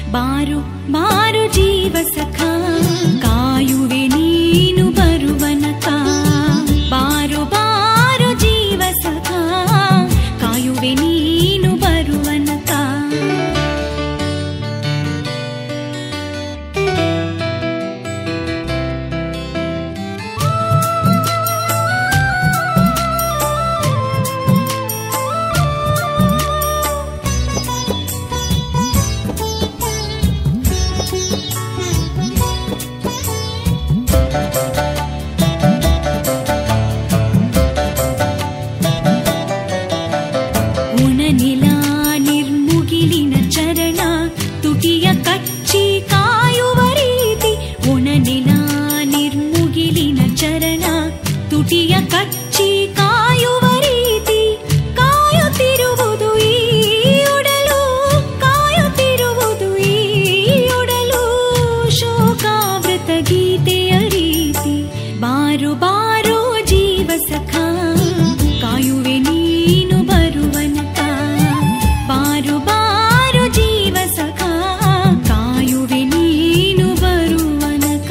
ಬಾರು ಬಾರು ಜೀವ ಸಖ ಕಾಯುವೆ ನೀನು ಬರುವನಕ ಬಾರು ಬಾರು ಜೀವ ಸಖ ಕಾಯುವೆ ನೀನು ಬರುವನಕ ಉಣನೆಲ ನಿರ್ಮುಗಿಲಿನ ಚರಣ ತುಟಿಯ ಕಚ್ಚಿ ಕಾಯುವ ರೀತಿ ಉಣನೆಲ ನಿರ್ಮುಗಿಲಿನ ಚರಣ ತುಟಿಯ ಕಚ್ಚಿ ಕಾಯುವ ರೀತಿ ಕಾಯುತ್ತಿರುವುದು ಈ ಒಡಲು ಕಾಯುತ್ತಿರುವುದು ಈ ಒಡಲು ಶೋಕಾವೃತ ಗೀತೆಯ ರೀತಿ ಬಾರು ಬಾರೋ ಜೀವ ಸಖ ಕಾಯುವೆ ನೀನು ಬರುವನಕ ಬಾರು ಬಾರು ಜೀವ ಸಖ ಕಾಯುವೆ ನೀನು ಬರುವನಕ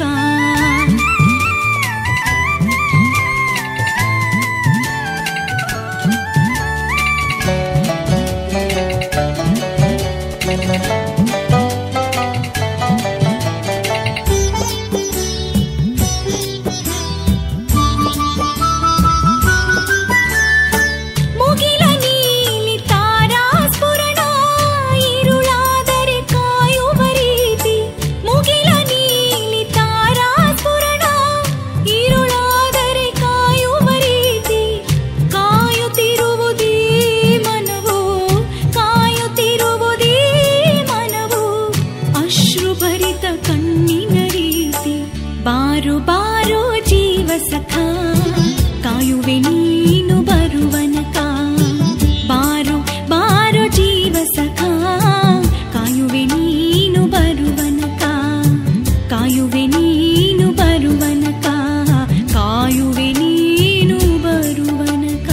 ಮುಗಿಲ ನೀಲಿ ತಾರಾ ಸ್ಫುರಣ ಇರುಳಾದರೆ ಕಾಯುವ ರೀತಿ ಮುಗಿಲ ನೀಲಿ ತಾರಾ ಸ್ಫುರಣ ಇರುಳಾದರೆ ಕಾಯುವ ರೀತಿ ಕಾಯುತ್ತಿರುವುದೇ ಮನವು ಕಾಯುತ್ತಿರುವುದೇ ಮನವು ಅಶ್ರುಭರಿತ ಕಣ್ಣಿನ ರೀತಿ ಬಾರು ಬಾರೋ ಜೀವ ಸಖ ಕಾಯುವೆ ನೀನು ಬರುವನಕ ಬಾರು ಬಾರೋ ಜೀವ ಸಖ ಕಾಯುವೆ ನೀನು ಬರುವನಕ ಕಾಯುವೆ ನೀನು ಬರುವನಕ ಕಾಯುವೆ ನೀನು ಬರುವನಕ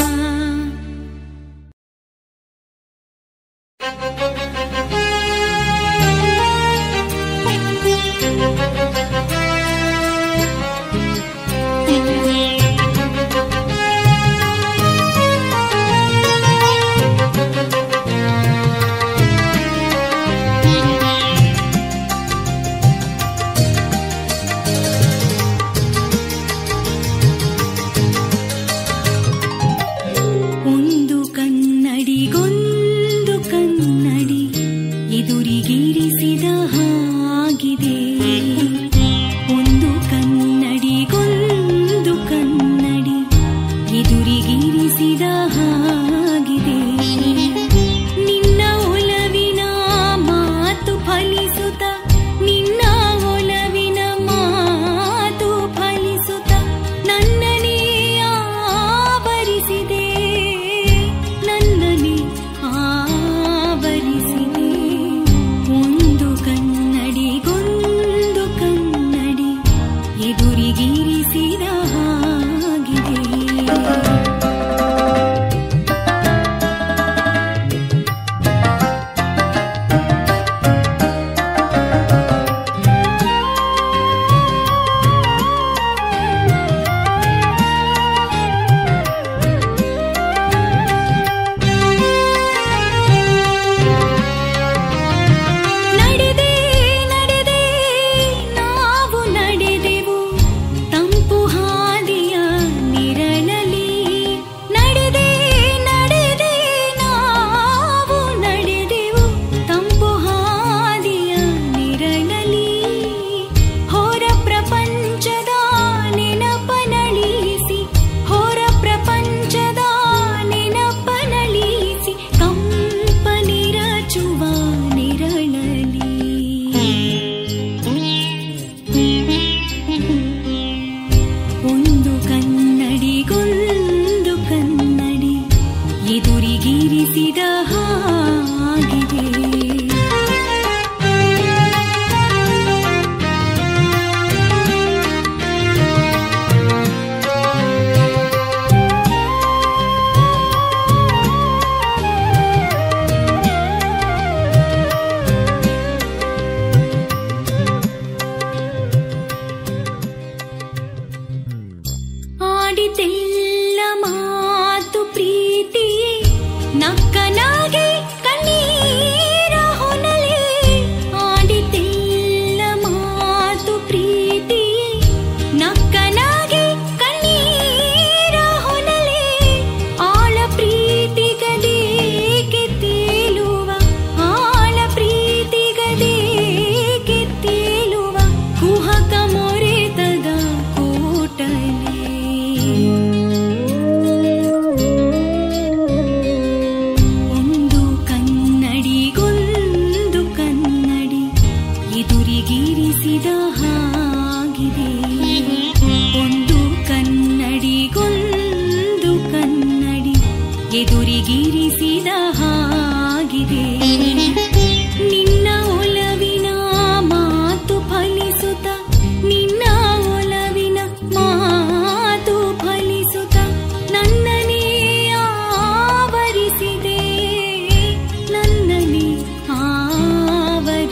ಒಂದು ಕನ್ನಡಿಗೊಂದು ಕನ್ನಡಿ ಎದುರಿಗಿರಿಸಿದ ಹಾಗಿದೆ ಒಂದು ಕನ್ನಡಿಗೊಂದು ಕನ್ನಡಿ ಎದುರಿಗಿರಿಸಿದ ಹಾಗಿದೆ ನಿನ್ನ ಒಲವಿನ ಮಾತು ಫಲಿಸುತ್ತ ನಿನ್ನ ಒಲವಿನ ಮಾತು ಫಲಿಸುತ್ತ ನನ್ನನೇ ಆವರಿಸಿದೆ ನನ್ನನೇ ಆವರಿಸಿದೆ ಒಂದು ಕನ್ನಡಿಗೊಂದು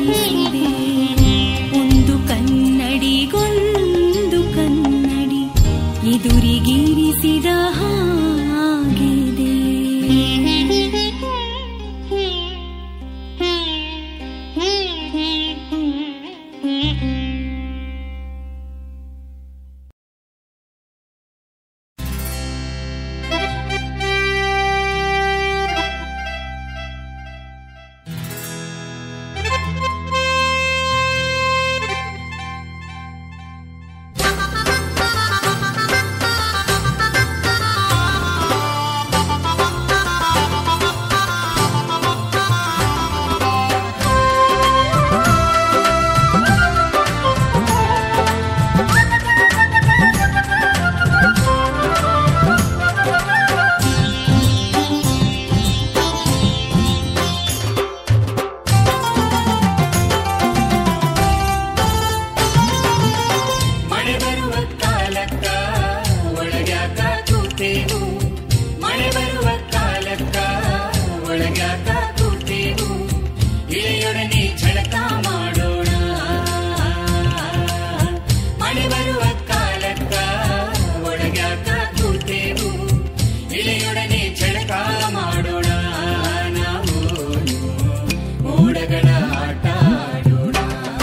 ಆಡಿಸಿದೆ ಒಂದು ಕನ್ನಡಿಗೊಂದು ಕನ್ನಡಿ ಎದುರಿಗಿರಿಸಿದ ಹಾಗಿದೆ ಮಳೆ ಬರುವ ಕಾಲಕ್ಕ ಒಳಗ್ಯಾಕ ಕೂತೇವು ಮಳೆ ಬರುವ ಕಾಲಕ್ಕ ಒಳಗ್ಯಾಕ ಕೂತೇವು ಇಳೆಯೊಡನೆ ಝಳಕ ಮಾಡೋಣ ಮಳೆ ಬರುವ ಕಾಲಕ್ಕ ಒಳಗ್ಯಾಕ ಕೂತೇವು ಇಳೆಯೊಡನೆ ಝಳಕ ಮಾಡೋಣ ನಾವು ಮೋಡಗಳ ಆಟ ಆಡೋಣ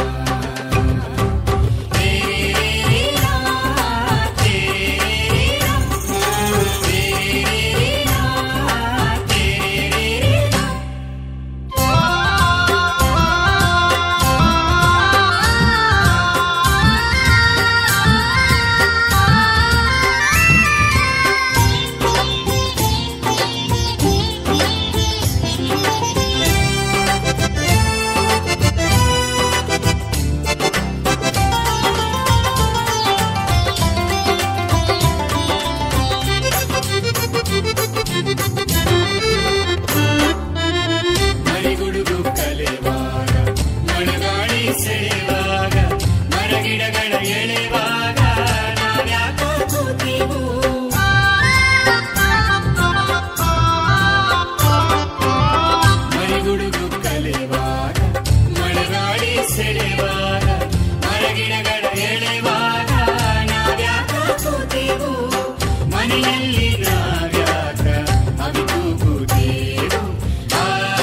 ಮರಿಗುಡುಗು ಕಲೆವಾಗ ಮಳೆಗಾಳಿ ಸೆಳೆವಾಗ ಮರಗಿಡಗಳ ಎಳೆವಾಗ ನಾವ್ಯಾಕೋ ಕೂತೀವು ಮರಿಗುಡುಗು ಕಲೆವಾಗ ಮಳೆಗಾಳಿ ಸೆಳೆವಾಗ ಮರಗಿಡಗಳ ಎಳೆವಾಗ ನಾವ್ಯಾಕೋ ಕೂತೀವು ಮನೆಯಲ್ಲಿ ನಾವ್ಯಾಕ ಅವಿತು ಕೂತೇವು ಆ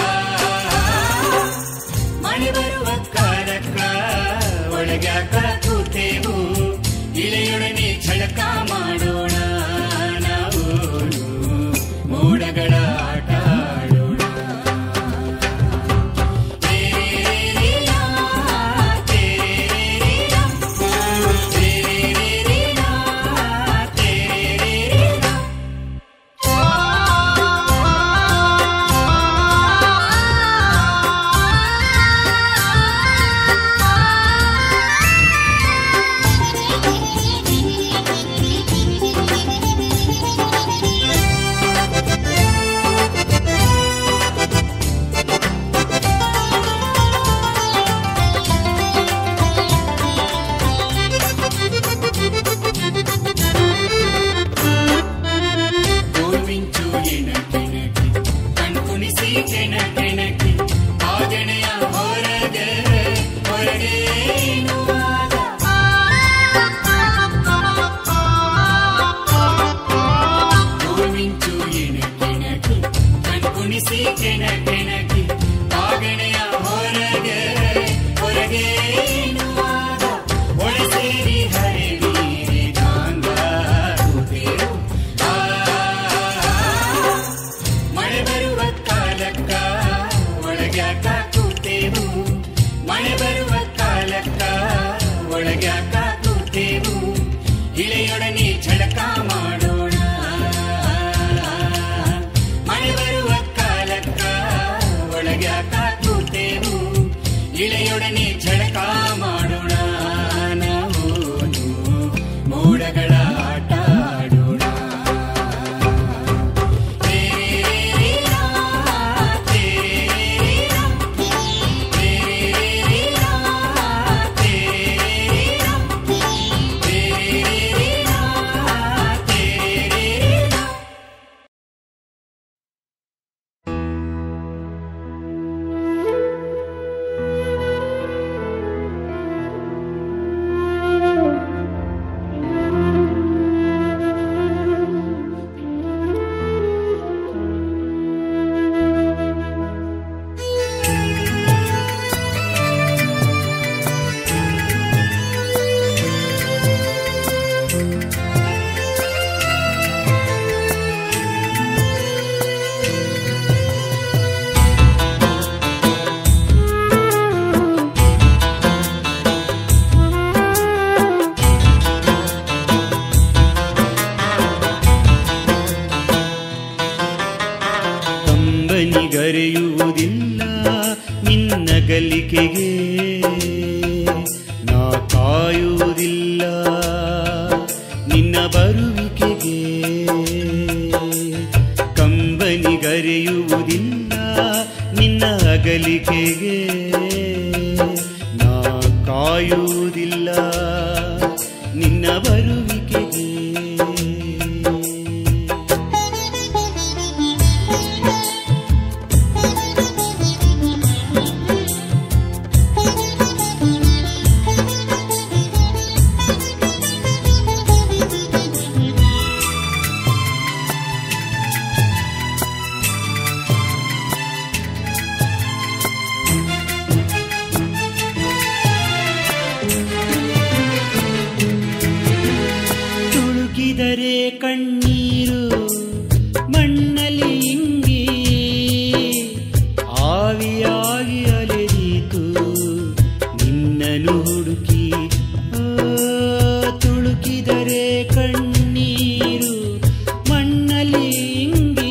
ಮಳೆ ಬರುವ ಕಾಲಕ್ಕ ಒಳಗ್ಯಾಕ ಕೂತೇವು ಇಳೆಯೊಡನೆ ಝಳಕ ಮಾಡೋಣ ನಾವು ಮೋಡಗಳ ಆಟ ಆಡೋಣ ತೇರೇರಿರಾ, ತೇರೇರಿರಾ, ತೇರೇರಿರಾ, ತೇರೇರಿರಾ. ಗೋಲ್ಮಿಂಚು ಎಣಕೆಣಕಿ ಕಣ್ಕುಣಿಸಿ ಕೆಣಕೆಣಕಿ ಆಜಣೆಯ ಹೊರಗೆ ಹೊರಗೆ ಎನ್ನುವಾಗ ಗೋಲ್ಮಿಂಚು ಎಣಕೆಣಕಿ ಕಣ್ಕುಣಿಸಿ ಕೆಣಕೆಣಕಿ ಆಗಣೆಯ ಹೊರಗೆ ಹೊರಗೆ ಎನ್ನುವಾಗ ಒಳಸೇರಿ ಹರಿವೀರಿ ಗಾಂಗ ಕೂತೇವು ಆ ಮಳೆ ಬರುವ ಕಾಲಕ್ಕ ಒಳಗ್ಯಾಕ ಕೂತೇವು ಮಳೆ ಬರುವ ಕಾಲಕ್ಕ ಒಳಗ್ಯಾಕ ಕೂತೇವು ಇಳೆಯೊಡನೆ ಝಳಕ ಮಾಡೋಣ ಮಳೆ ಬರುವ ಕಾಲಕ್ಕ ಒಳಗ್ಯಾಕ ಕೂತೇವು ಇಳೆಯೊಡನೆ ಝಳಕ ಮಾಡೋಣ ನಾವು ಮೋಡಗಳ ಆಟ ಆಡೋಣ ತೇರೇರಿರಾ, ತೇರೇರಿರಾ, ತೇರೇರಿರಾ, ತೇರೇರಿರಾ, ತೇರೇರಿರಾ, ತೇರೇರಿರಾ. ಆ ಅಗಲಿಕೆಗೆ ನಾ ಕಾಯುವುದಿಲ್ಲ ನಿನ್ನ ಬರುವಿಕೆಗೆ ಕಂಬನಿಗರೆಯುವುದಿಲ್ಲ ನಿನ್ನ ಅಗಲಿಕೆಗೆ ನಾ ಕಾಯುವುದಿಲ್ಲ ನಿನ್ನ ಬರುವಿಕೆಗೆ ತುಳುಕಿದರೆ ಕಣ್ಣೀರು ಮಣ್ಣಲ್ಲಿ ಇಂಗಿ ಆವಿಯಾಗಿ ಅಲೆದೀತು ನಿನ್ನನು ಹುಡುಕಿ ಆ, ತುಳುಕಿದರೆ ಕಣ್ಣೀರು ಮಣ್ಣಲ್ಲಿ ಇಂಗಿ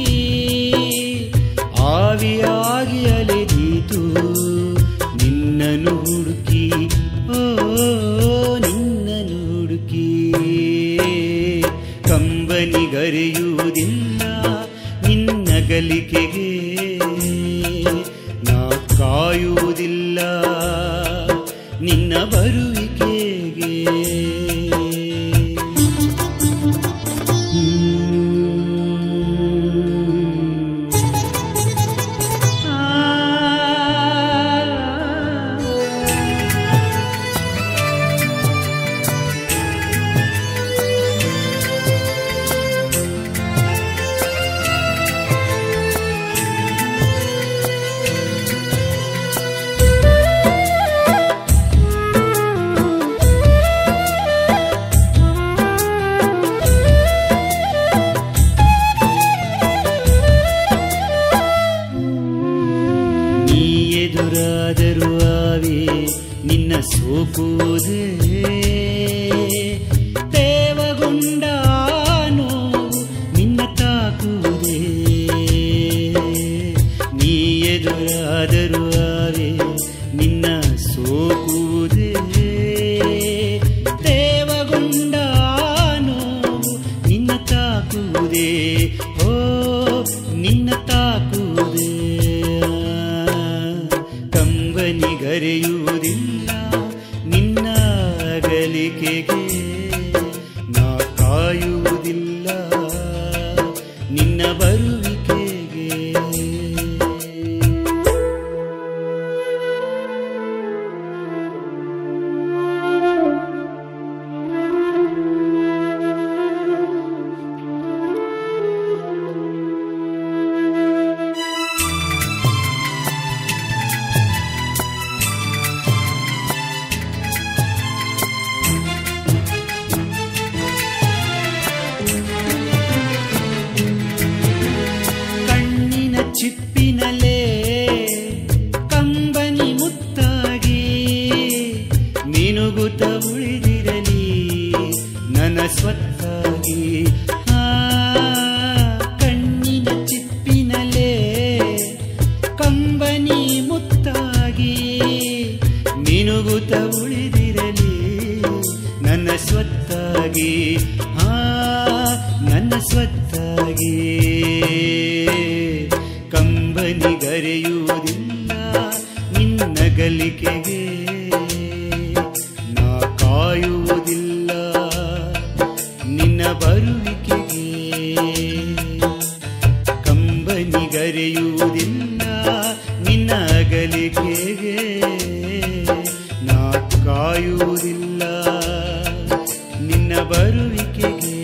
ಆವಿಯಾಗಿ ಅಲೆದೀತು ನಿನ್ನನು ಹುಡುಕಿ ಓ ನಿನ್ನನು ಹುಡುಕಿ ಕಂಬನಿಗರೆಯುವುದಿಲ್ಲ ನಿನ್ನಗಲಿಕೆಗೆ ನಾ ಕಾಯುವುದಿಲ್ಲ ನಿನ್ನ ಬರುವಿಕೆಗೆ ಹ್ಮ್. ನೀ ಎದುರಾದರೂ ಆವೆ ನಿನ್ನ ಸೋಕುವುದೇ ದೇವಗೊಂಡ ನೋವು ನಿನ್ನ ತಾಕುವುದೇ ನೀ ಎದುರಾದರೂ ಆವೆ ನಿನ್ನ ಸೋಕುವುದೇ ದೇವಗೊಂಡ ನೋವು ನಿನ್ನ ತಾಕುವುದೇ ಓ ನಿನ್ನ ತಾಕುವುದೇ ಕಂಬನಿಗರೆಯುವುದಿಲ್ಲ ನಿನ್ನ ಅಗಲಿಕೆಗೆ ನಾ ಕಾಯುವುದಿಲ್ಲ ನಿನ್ನ ಬರುವಿಕೆಗೆ ಕಣ್ಣಿನ ಚಿಪ್ಪಿನಲೇ ಕಂಬನಿ ಮುತ್ತಾಗಿ ಮಿನುಗುತ್ತ ಉಳಿದಿರಲಿ ನನ್ನ ಸ್ವತ್ತಾಗಿ ಆ, ಕಣ್ಣಿನ ಚಿಪ್ಪಿನಲೇ ಕಂಬನಿ ಮುತ್ತಾಗಿ ಮಿನುಗುತ್ತ ಉಳಿದಿರಲಿ ನನ್ನ ಸ್ವತ್ತಾಗಿ ಆ ನನ್ನ ಸ್ವತ್ತಾಗಿ ಕಂಬನಿಗರೆಯುವುದಿಲ್ಲ ನಿನ್ನ ಗಲಿಕೆಗೆ ನಾ ಕಾಯುವುದಿಲ್ಲ ನಿನ್ನ ಬರುವಿಕೆಗೆ ಕಂಬನಿಗರೆಯುವುದಿಲ್ಲ ನಿನ್ನ ಅಗಲಿಕೆಗೆ ನಾ ಕಾಯುವುದಿಲ್ಲ ನಿನ್ನ ಬರುವಿಕೆಗೆ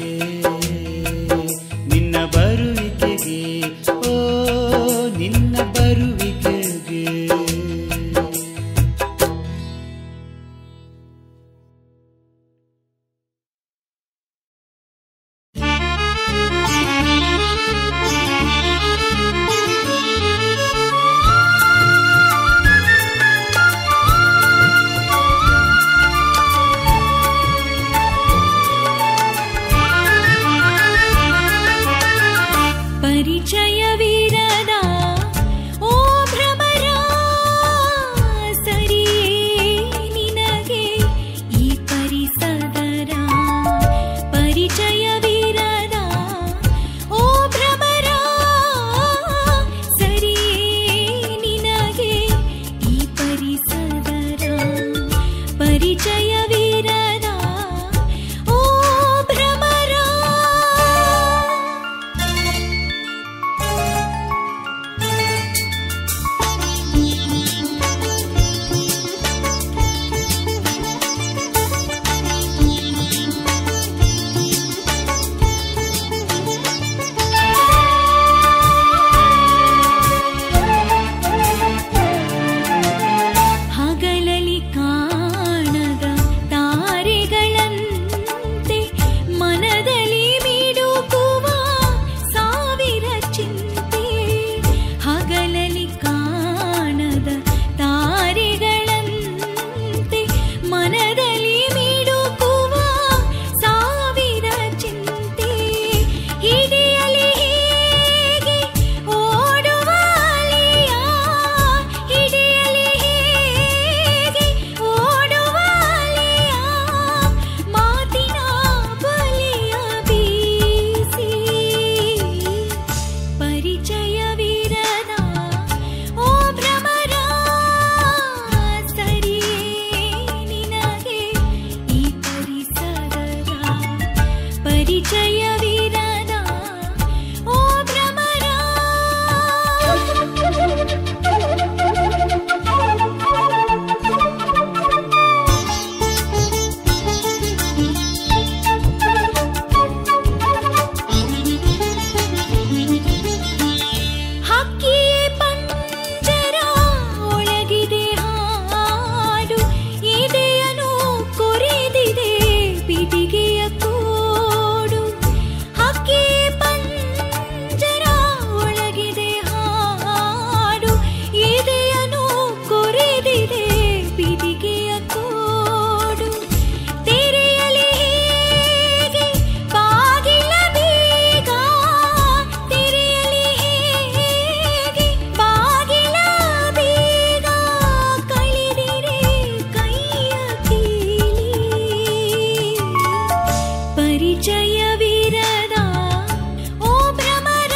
ನಿನ್ನ ಬರುವಿಕೆಗೆ ಓ ನಿನ್ನ ಬರುವಿಕೆಗೆ ಪರಿಚಯವಿರದ ಓ ಭ್ರಮರ ಹಗಲಲಿ ಕಾಣದ ತಾರೆಗಳಂತೆ ಮನದಲ್ಲಿ ಮಿಡುಕುವ ಸಾವಿರ ಚಿಂತೆ ಹಗಲಲಿ ಕಾಣದ ತಾರೆಗಳಂತೆ ಮನದಲ್ಲಿ ಮಿಡುಕುವ ಸಾವಿರ ಚಿಂತೆ ಹಿಡಿಯಲಿ ಹೇಗೆ ಓಡುವ ಅಲೆಯ ಹಿಡಿಯಲಿ ಹೇಗೆ ಓಡುವ ಅಲೆಯ ಮಾತಿನ ಬಲೆಯ ಬೀಸಿ ಪರಿಚಯವಿರದ ಓ ಭ್ರಮರ ಸರಿಯೇ ನಿನಗೆ ಈ ಪರಿಸರದ ಪರಿಚಯವಿರದ ಓ ಭ್ರಮರ ಹಕ್ಕಿಯೇ ಪಂಜರ ಒಳಗಿದೆ ಹಾಡು ಎದೆಯನು ಕೊರೆದಿದೆ ಬಿದಿಗೆಯ ಕೋಡು ಹಕ್ಕಿಯೇ ಪಂಜರ ಒಳಗಿದೆ ಹಾಡು ಎದೆಯನು ಕೊರೆದಿದೆ ಬಿದಿಗೆಯ ಕೋಡು ತೆರೆಯಲಿ ಹೇಗೆ ಬಾಗಿಲ ಬೀಗ ತೆರೆಯಲಿ ಹೇಗೆ ಬಾಗಿಲ ಬೀಗ ಕಳೆದಿರೆ ಕೈಯ ಕೀಲಿ ಪರಿಚಯವಿರದ ಓ ಭ್ರಮರ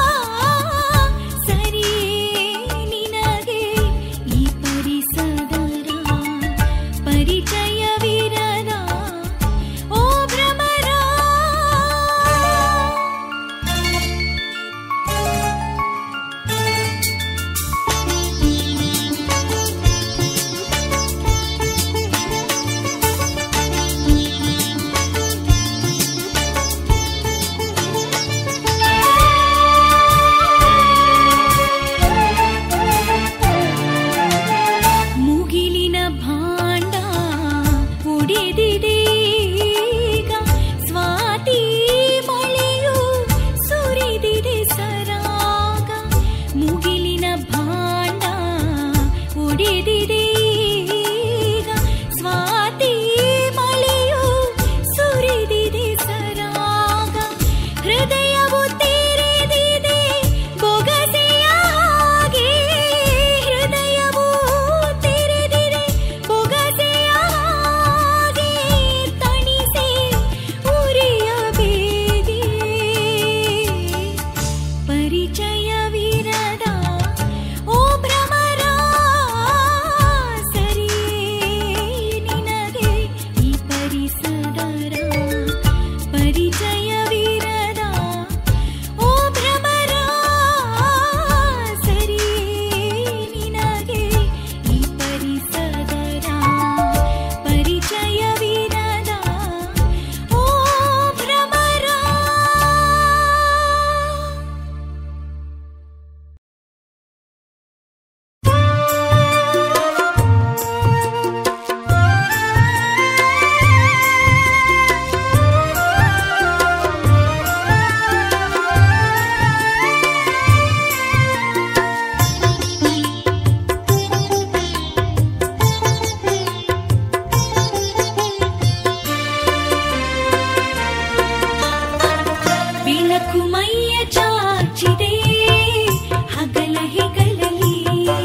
ಸರಿಯೇ ನಿನಗೆ ಈ ಪರಿಸದರ ಪರಿಚಯವಿರದ ಓ ಭ್ರಮರ ಮುಗಿಲಿನ ಭಾಂಡ ಒಡೆದಿದೀಗ ಸ್ವಾತಿ ಮಳೆಯು ಸುರಿದಿದೆ ಸರಾಗ ಮುಗಿಲಿನ ಭಾಂಡ ಒಡೆದಿದೀಗ ಸ್ವಾತಿ ಮಳೆಯು ಸುರಿದಿದೆ ಸರಾಗ ಹೃದಯವು ತೆರೆದಿದೆ ಬೊಗಸೆಯ ಹಾಗೆ ಹೃದಯವು ತೆರೆದಿದೆ ಬೊಗಸೆಯ ಹಾಗೆ ತಣಿಸೆ ಉರಿಯ ಬೇಗೆ ಪರಿಚಯವಿರದ ಓ ಭ್ರಮರ ಸರಿಯೇ ನಿನಗೆ ಈ ಪರಿಸದರ ಪರಿಚಯವಿರದ ಓ ಭ್ರಮರ ಸರಿಯೇ ನಿನಗೆ ಈ ಪರಿಸದರ ಪರಿಚಯವಿರದ ಓ ಭ್ರಮರ ಬೆಳಕು ಮೈಯ ಚಾಚಿದೆ ಹಗಲ ಹೆಗಲಲಿ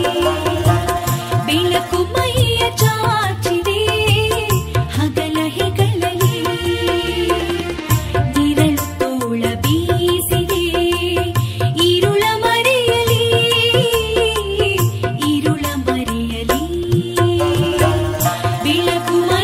ಬೆಳಕು ಮೈಯ ಚಾಚಿದೆ ಹಗಲ ಹೆಗಲಲಿ ನಿರಳು ತೋಳ ಬೀಸಿದೆ ಇರುಳ ಮರೆಯಲಿ ಇರುಳ ಮರೆಯಲಿ ಬೆಳಕು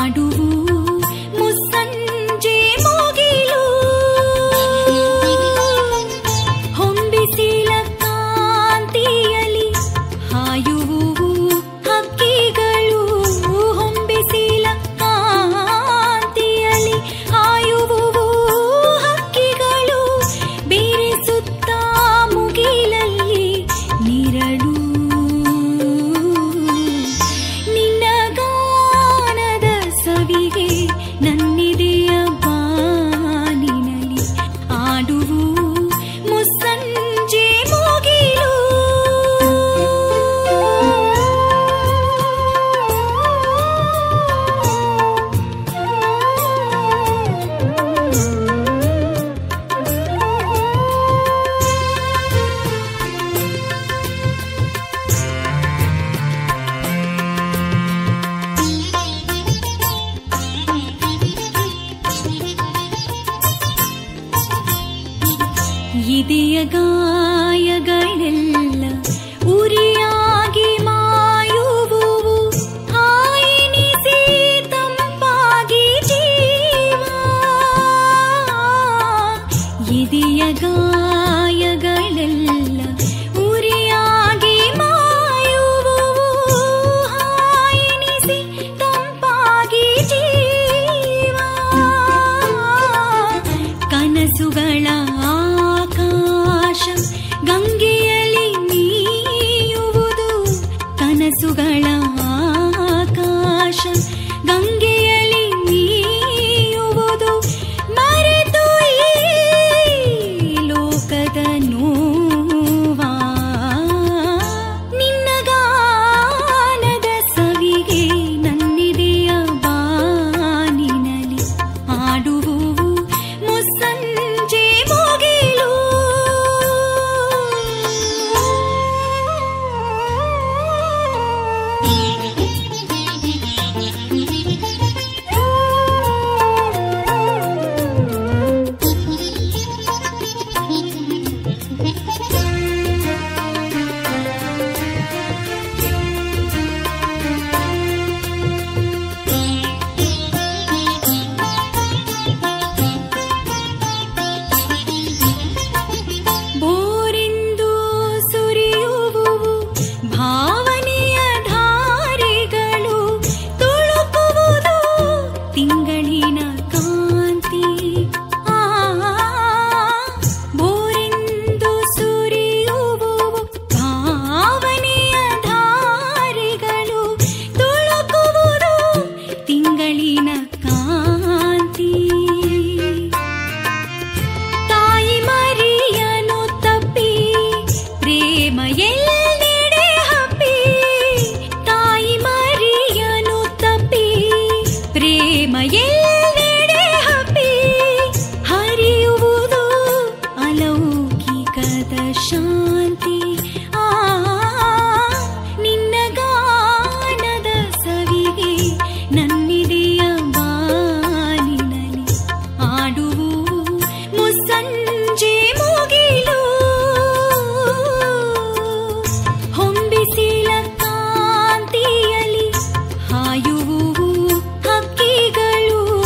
ಆಡುವು ಮುಸ್ಸಂಜೆ ಮುಗಿಲು ಹೊಂಬಿಸಿಲ ಕಾಂತಿಯಲಿ ಹಾಯುವು ಹಕ್ಕಿಗಳು ಹೊಂಬಿಸಿಲ ಕಾಂತಿಯಲಿ ಹಾಯುವು ಹಕ್ಕಿಗಳು ಬೀರಿಸುತ್ತ ಮುಗಿಲಲ್ಲಿ ನಿರಳು ನಿನ್ನ ಗಾನದ ಸವಿಗೆ ನನ್ನಿದೆಯ ಬಾನಿನಲಿ ಆಡುವು ಮುಸ್ಸಂಜೆ ಮುಗಿಲು ಇದೆಯ ಗಾಯಗಳೆಲ್ಲ ಉರಿಯಾಗಿ ಮಾಯುವು ಹಾಯಿನಿಸಿ ತಂಪಾಗಿ ಜೀವ ಇದೆಯ ಗಾಯಗಳೆಲ್ಲ ಉರಿಯಾಗಿ ಮಾಯುವು ಹಾಯಿನಿಸಿ ತಂಪಾಗಿ ಜೀವ ಕನಸುಗಳ ಆಕಾಶ ಗಂಗೆಯಲ್ಲಿ ನೀಯುವುದು ಕನಸುಗಳ ಆಕಾಶ ಗಂಗೆಯಲ್ಲಿ ನೀಯುವುದು ಮರೆತು ಈ ಲೋಕದ ನೋವಾ ನಿನ್ನ ಗಾನದ ಸವಿಗೆ ನನ್ನಿದೆಯ ಬಾನಿನಲಿ ಆಡುವು ಮುಸ್ಸಂಜೆ ಮುಗಿಲು ಬೋರೆಂದು ಸುರಿಯುವುವು ಭಾವನೆಯ ಧಾರೆಗಳು ತುಳುಕುವುದು ತಿಂಗಳಿನ ಕಾಂತಿ ಆ ಬೋರೆಂದು ಸುರಿಯುವುವು ಭಾವನೆಯ ಧಾರೆಗಳು ತುಳುಕುವುದು ತಿಂಗಳಿನ ಕಾಂತಿ ತಾಯಿ ಮರಿಯನು ತಪ್ಪಿ ಪ್ರೇಮ ಎಲ್ಲೆಡೆ ಹಬ್ಬಿ ತಾಯಿ ಮರಿಯನು ತಪ್ಪಿ ಪ್ರೇಮ ಎಲ್ಲೆಡೆ ಹಬ್ಬಿ ಹರಿಯುವುದು ಅಲೌಕಿಕದ ಶಾಂತಿ ಆ ನಿನ್ನ ಗಾನದ ಸವಿಗೆ ನನ್ನಿದೆಯ ಬಾನಿನಲಿ ಆಡುವು ಮುಸ್ಸಂಜೆ ಮುಗಿಲು ಹೊಂಬಿಸಿಲ ಕಾಂತಿಯಲಿ ಹಾಯುವು ಹಕ್ಕಿಗಳು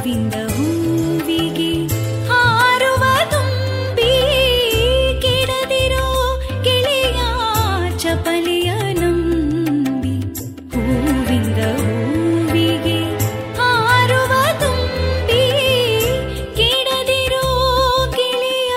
ಹೂವಿಂದ ಹೂವಿಗೆ ಹಾರುವ ತುಂಬಿ ಕೆಡದಿರೋ ಗೆಳೆಯ ಚಪಲೆಯ ನಂಬಿ ಹೂವಿಂದ ಹೂವಿಗೆ ಹಾರುವ ತುಂಬಿ ಕೆಡದಿರೋ ಗೆಳೆಯ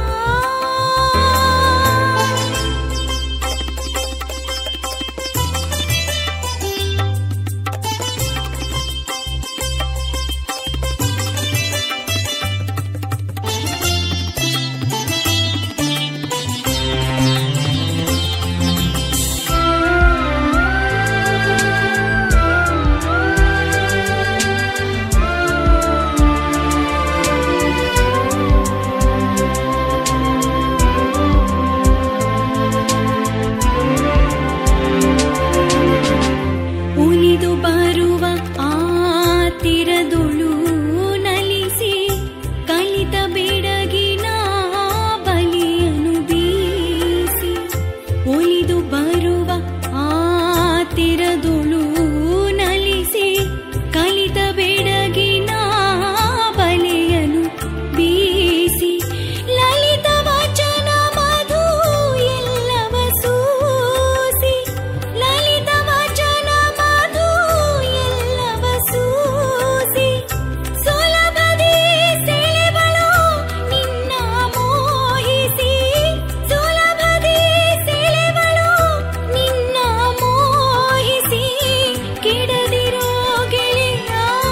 ಉಳಿದು ಬರುವ ಆ ತಿರದುಳು ನಲಿಸಿ ಕಲಿತ ಬೆಡಗಿನ ಬಲಿಯನು ಬೀಸಿ ಉಳಿದು ಬರುವ ಆ ತಿರದುಳು ನಲಿಸಿ ಕಲಿತ ಬೆಡಗಿನ ಬಲಿಯನು ಬೀಸಿ ಲಲಿತ ವಚನ ಮಧು ಎಲ್ಲವ ಸೂಸಿ ಲಲಿತ ವಚನ ಮಧು ಎಲ್ಲವ ಸೂಸಿ ಸುಲಭದಿ ಸೆಳೆವಳು ನಿನ್ನ ಮೋಹಿಸಿ ಸುಲಭದಿ ಸೆಳೆವಳು ನಿನ್ನ ಮೋಹಿಸಿ ಕೆಡದಿರೋ ಗೆಳೆಯ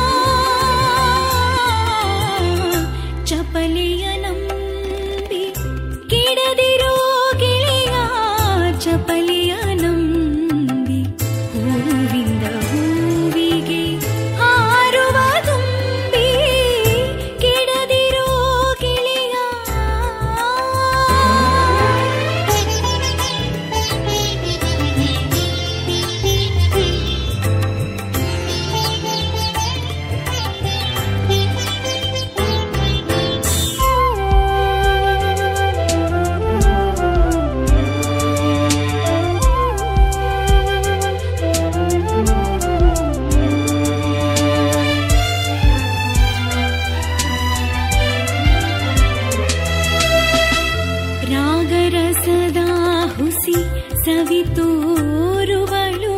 ಚಪಲೆಯ ನಂಬಿ ಕೆಡದಿರೋ ಗೆಳೆಯ ಚಪಲೆಯ ನಂಬಿ ಹೂವಿಂದ ಹೂವಿಗೆ ಹಾರುವ ತುಂಬಿ ಕೆಡದಿರೋ ಗೆಳೆಯ ರಾಗರಸದ ಹುಸಿ ಸವಿತೋರುವಳು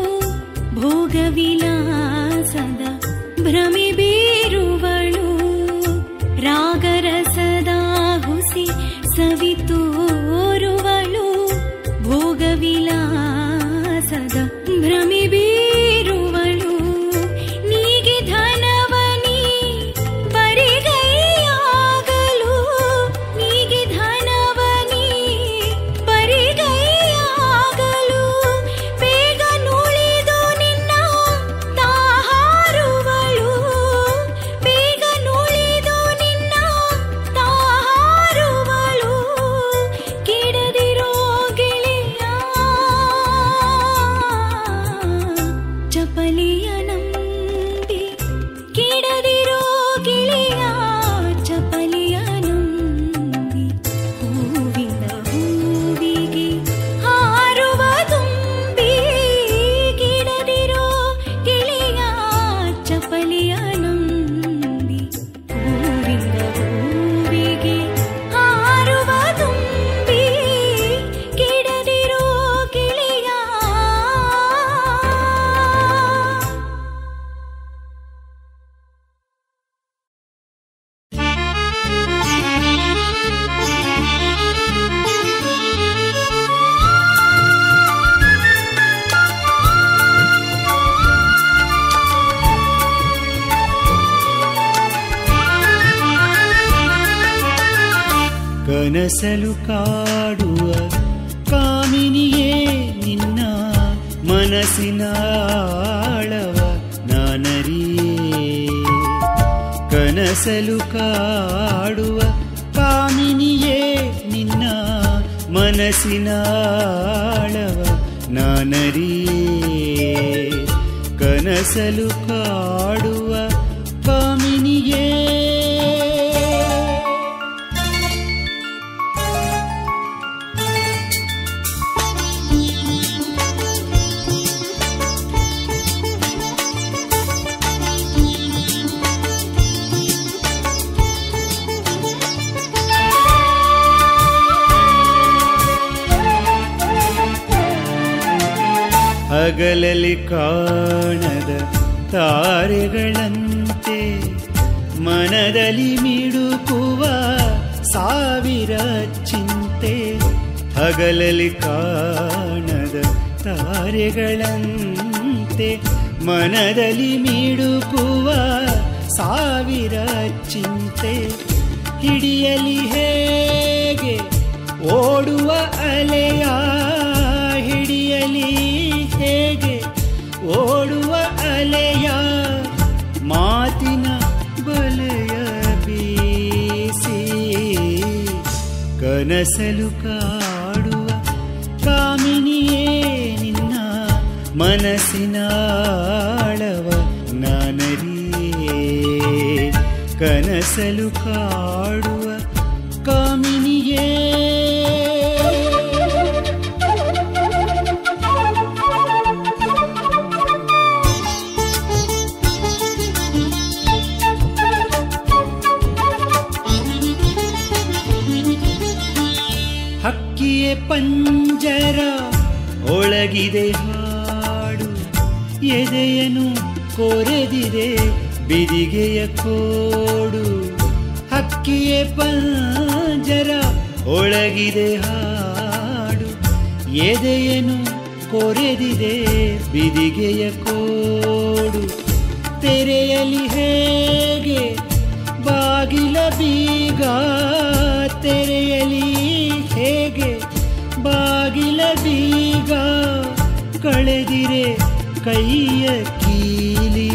ಭೋಗವಿಲಾಸದ ಭ್ರಮೆ ಬೀರುವಳು ರಾಗರಸದ ಹುಸಿ ಸವಿತೋರುವಳು ಭೋಗವಿಲಾಸದ ಭ್ರಮೆ ಬೀರುವಳು ನೀಗೆ ಧನವನಿ ಬರಿಗೈಯಾಗಲು ನೀಗೆ ಧನವನಿ ಬರಿಗೈಯಾಗಲು ಬೇಗ ನುಳಿದು ನಿನ್ನ ತಾಹಾರುವಳು ಬೇಗ ನುಳಿದು ನಿನ್ನ ತಾಹಾರುವಳು ಕೆಡದಿರೋ ಗೆಳೆಯ ಚಪಲಿಯ ನಂಬಿ ಕೆಡದಿರೋ ಗೆಳೆಯ ಚಪಲಿಯ ನಂಬಿ ಹೂವಿನ ಹೂವಿಗೆ ಹಾರುವ ತುಂಬಿ ಕೆಡದಿರೋ ಗೆಳೆಯ ಚಪಲಿಯ ನಂಬಿ ಹೂವಿನ ಹೂವಿಗೆ ಹಾರುವ ತುಂಬಿ ಕೆಡದಿರೋ ಗೆಳೆಯ ಕನಸಲು ಕಾಡುವ ಕಾಮಿನಿಯೇ ನಿನ್ನ ಮನಸ್ಸಿನ ಆಳವ ನಾನರಿಯೇ ಕನಸಲು ಕಾಡುವ ಕಾಮಿನಿಯೇ ನಿನ್ನ ಮನಸ್ಸಿನ ಆಳವ ನಾನರಿಯೇ ಕನಸಲು ಕಾಡುವ ಕಾಮಿನಿಯೇ ಹಗಲಲ್ಲಿ ಕಾಣದ ತಾರೆಗಳಂತೆ ಮನದಲ್ಲಿ ಮಿಡುಕುವ ಸಾವಿರ ಚಿಂತೆ ಹಗಲಲ್ಲಿ ಕಾಣದ ತಾರೆಗಳಂತೆ ಮನದಲ್ಲಿ ಮಿಡುಕುವ ಸಾವಿರ ಚಿಂತೆ ಹಿಡಿಯಲಿ ಹೇಗೆ ಓಡುವ ಅಲೆಯ ಹಿಡಿಯಲಿ ಹೇಗೆ ಓಡುವ ಅಲೆಯ ಮಾತಿನ ಬಲೆಯ ಬೀಸಿ ಕನಸಲು ಕಾಡುವ ಕಾಮಿನಿಯೇ ನಿನ್ನ ಮನಸ್ಸಿನ ಆಳವ ನಾನರಿಯೇ ಕನಸಲು ಕಾಡುವ ಕಾಮಿನಿಯೇ ಹಕ್ಕಿಯೇ ಪಂಜರ ಒಳಗಿದೆ ಹಾಡು ಎದೆಯನು ಕೊರೆದಿದೆ ಬಿದಿಗೆಯ ಕೋಡು ಹಕ್ಕಿಯೇ ಪಂಜರ ಒಳಗಿದೆ ಹಾಡು ಎದೆಯನು ಕೊರೆದಿದೆ ಬಿದಿಗೆಯ ಕೋಡು ತೆರೆಯಲಿ ಹೇಗೆ ಬಾಗಿಲ ಬೀಗ ತೆರೆಯಲಿ ಹೇಗೆ ಬಾಗಿಲ ಬೀಗ ಕಳೆದಿರೆ ಕೈಯ ಕೀಲಿ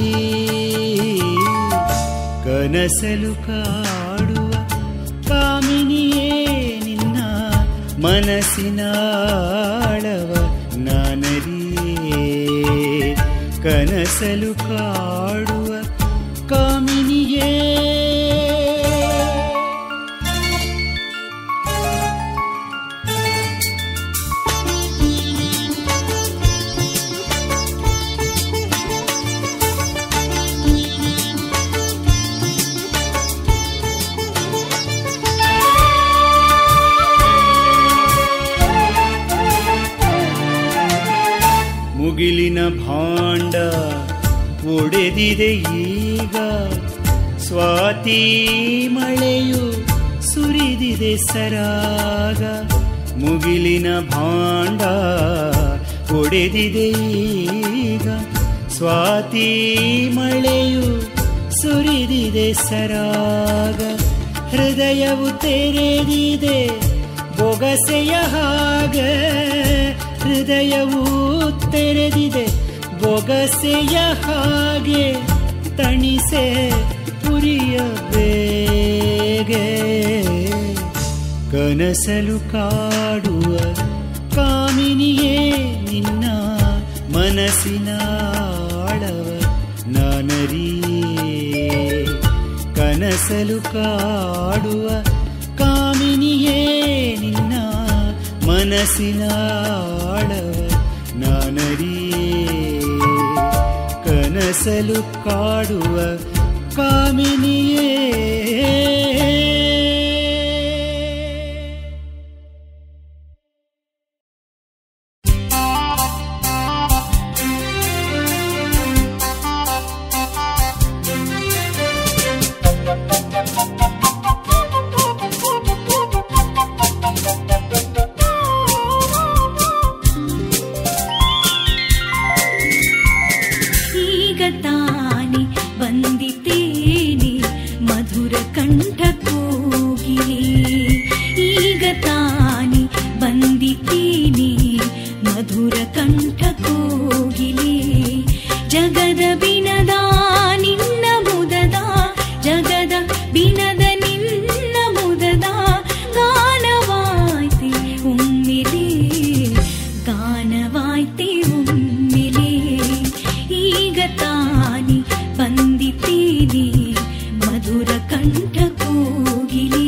ಕನಸಲು ಕಾಡುವ ಕಾಮಿನಿಯೇ ನಿನ್ನ ಮನಸ್ಸಿನ ಆಳವ ನಾನರಿಯೇ ಕನಸಲು ಕಾಡುವ ಕಾಮಿನಿಯೇ ಮುಗಿಲಿನ ಭಾಂಡ ಒಡೆದಿದೆ ಈಗ ಸ್ವಾತಿ ಮಳೆಯು ಸುರಿದಿದೆ ಸರಾಗ ಮುಗಿಲಿನ ಭಾಂಡ ಒಡೆದಿದೆ ಈಗ ಸ್ವಾತಿ ಮಳೆಯು ಸುರಿದಿದೆ ಸರಾಗ ಹೃದಯವು ತೆರೆದಿದೆ ಬೊಗಸೆಯ ಹಾಗ ಹೃದಯವು ತೆರೆದಿದೆ ಬೊಗಸೆಯ ಹಾಗೆ ತಣಿಸೆ ಪುರಿಯ ಬೇಗೆ ಕನಸಲು ಕಾಡುವ ಕಾಮಿನಿಯೇ ನಿನ್ನ ಮನಸ್ಸಿನ ಆಳವ ನಾನರಿಯೇ ಕನಸಲು ಕಾಡುವ ಕಾಮಿನಿಯೇ ನಿನ್ನ ಮನಸ್ಸಿನ ಆಳವ ನಾನರಿಯೇ ಕನಸಲು ಕಾಡುವ ಕಾಮಿನಿಯೇ ಈಗ ತಾನೆ ಬಂದಿದ್ದೇನೆ ಮಧುರ ಕಂಠ ಕೋಗಿಲೆ ಈಗ ತಾನೆ ಬಂದಿದ್ದೇನೆ ಮಧುರ ಕಂಠ ಕೋಗಿಲೆ ಜಗದ ಬಿನದ ನಿನ್ನ ಮುದದ ಜಗದ ಬಿನದ ನಿನ್ನ ಮುದದ ಗಾನವಾಯ್ತೆ ಒಮ್ಮೆಲೆ ಗಾನವಾಯ್ತೆ ಒಮ್ಮೆಲೆ ಈಗ ತಾನೆ ಬಂದಿದ್ದೇನೆ ಮಧುರ ಕಂಠ ಕೋಗಿಲೆ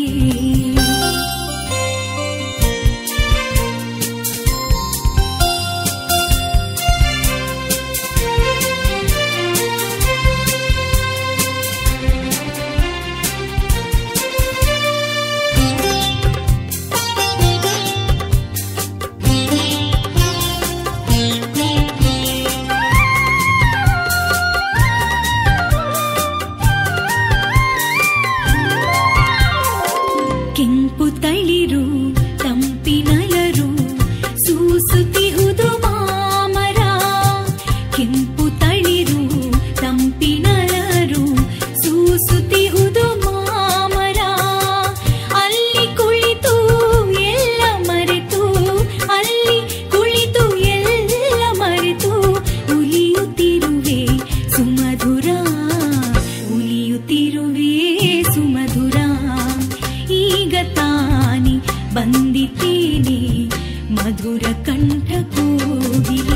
ಬಂದಿದ್ದೇನೆ ಮಧುರ ಕಂಠ ಕೋಗಿಲೆ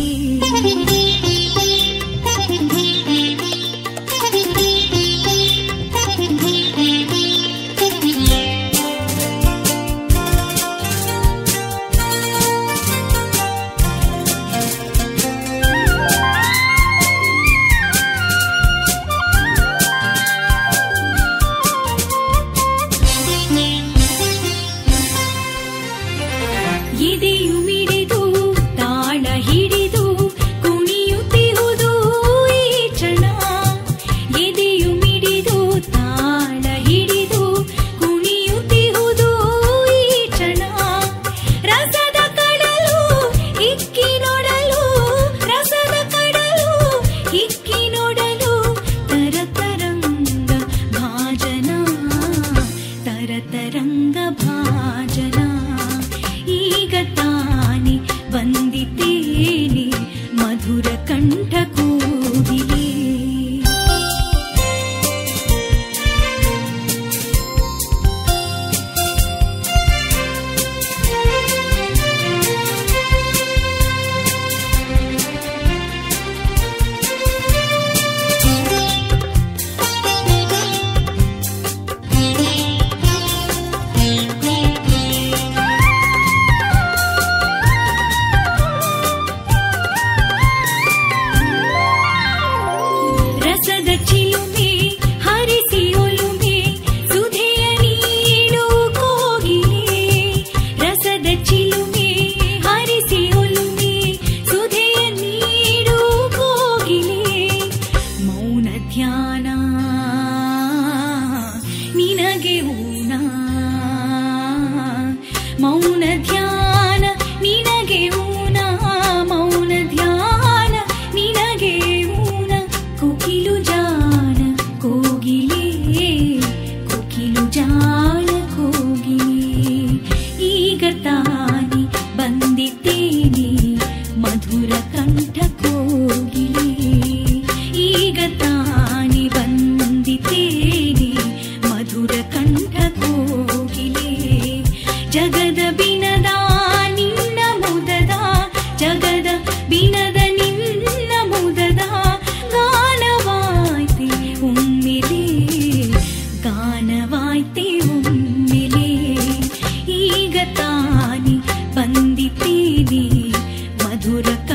ಎದೆಯು ಮಿಡಿದು ತಾಳ ಹಿಡಿದು ಕುಣಿಯುತ್ತಿಹುದು ಈ ಕ್ಷಣ ಎದೆಯು ಮಿಡಿದು ತಾಳ ಹಿಡಿದು ಕುಣಿಯುತ್ತಿಹುದು ಈ ಕ್ಷಣ ರಸದ ಕಡಲು ಇಕ್ಕಿ ನೋಡಲು ರಸದ ಕಡಲು ಇಕ್ಕಿ ನೋಡಲು ತರತರಂಗ ಭಾಜನ ತರತರಂಗ ಭಾಜನ ಈಗ ತಾನೆ ಬಂದಿದ್ದೇನೆ ಮಧುರ ಕಂಠ ಕೂಗಿಲೆ ರಸದ ಚಿಲುಮೆ ಹರಿಸಿ ಒಲುಮೆ ಸುಧೆಯ ನೀಡು ಕೋಗಿಲೆ ರಸದ ಚಿಲುಮೆ ಹರಿಸಿ ಒಲುಮೆ ಸುಧೆಯ ನೀಡು ಕೋಗಿಲೆ ಮೌನ ಧ್ಯಾನ ನಿನಗೆ ಊನ ಮೌನ ಧ್ಯಾನ ನಿನಗೆ ಊನ ಮೌನ ಧ್ಯಾನ ನಿನಗೆ ಊನ ಕೋಕಿಲು ಜಾನ ಕೋಗಿಲೆ ಕೋಕಿಲು ಜಾನ ಕೋಗಿಲೆ ಈಗ ತಾನೆ ಬಂದಿದ್ದೇನೆ ಮಧುರ ಕಂಠ ಕೋಗಿಲೆ ಈಗ ತಾನೆ ಬಂದಿದ್ದೇನೆ ಮಧುರ ಕಂಠ ಕೋಗಿಲೆ ಜಗದ ಬಿನದ ನಿನ್ನ ಮುದದ ಜಗದ ಬಿನದ ನಿನ್ನ ಮುದದ ಗಾನವಾಯ್ತೆ ಒಮ್ಮೆಲೆ ಗಾನವಾಯ್ತೆ ಒಮ್ಮೆಲೆ ಈಗ ತಾನೆ ಬಂದಿದ್ದೇನೆ ಮಧುರ